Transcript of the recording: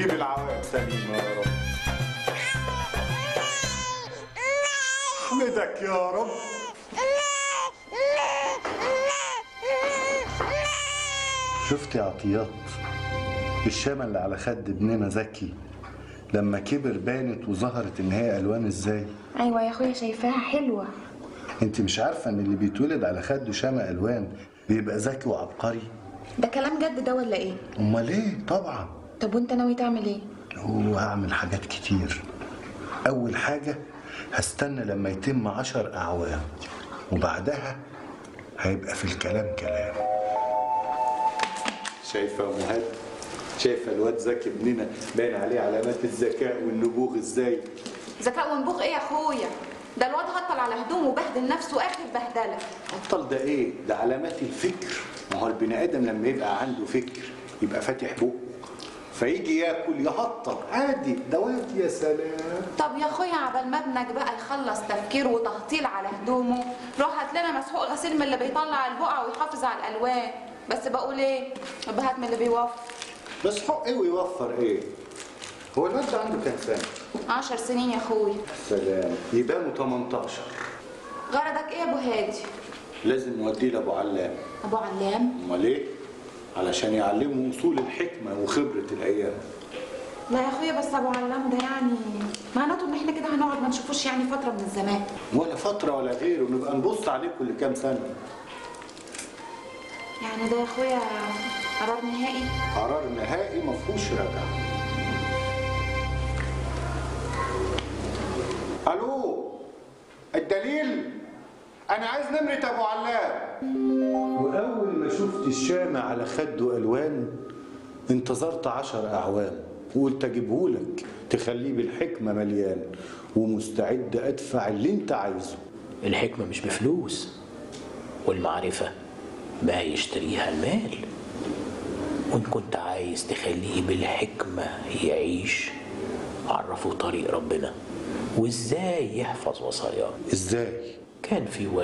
وتجيب العوائق سليمة يا رب احمدك يا رب شفت يا عطيات الشامة اللي على خد ابننا زكي لما كبر بانت وظهرت ان هي الوان ازاي ايوه يا اخويا شايفاها حلوه انت مش عارفه ان اللي بيتولد على خده شامة الوان بيبقى ذكي وعبقري ده كلام جد ده ولا ايه امال ايه طبعا طب وانت ناوي تعمل ايه وهعمل حاجات كتير اول حاجه هستنى لما يتم عشر اعوام وبعدها هيبقى في الكلام كلام شايفة يا مهد شايفة الواد زكي ابننا باين عليه علامات الذكاء والنبوغ ازاي ذكاء ونبوغ ايه يا اخويا ده الواد هطل على هدومه وبهدل نفسه اخر بهدله بطل ده ايه ده علامات الفكر ما هو البني ادم لما يبقى عنده فكر يبقى فاتح بقه فيجي ياكل يهطل عادي ده واد يا سلام طب يا اخويا عبال ما ابنك بقى يخلص تفكير وتهطيل على هدومه روح هات لنا مسحوق غسيل من اللي بيطلع البقع ويحافظ على الالوان بس بقول ايه يبقى هات من اللي بيوفر بس حق ايه ويوفر ايه هو الواد ده عنده كام سنه عشر سنين يا اخويا سلام يبانوا 18 غرضك ايه يا ابو هادي لازم نوديه لابو علام ابو علام امال ايه علشان يعلمه اصول الحكمه وخبره الايام لا يا اخويا بس ابو علام ده يعني معناته ان احنا كده هنقعد ما نشوفوش يعني فتره من الزمان ولا فتره ولا غيره نبقى نبص عليه كل كام سنه يعني ده يا اخويا قرار نهائي قرار نهائي ما فيهوش رجعه الو الدليل انا عايز نمره ابو علام واول ما شفت الشامة على خده الوان انتظرت عشر اعوام وقلت اجيبهولك تخليه بالحكمه مليان ومستعد ادفع اللي انت عايزه الحكمة مش بفلوس والمعرفة ما يشتريها المال وإن كنت عايز تخليه بالحكمة يعيش عرفه طريق ربنا وإزاي يحفظ وصاياه ازاي كان في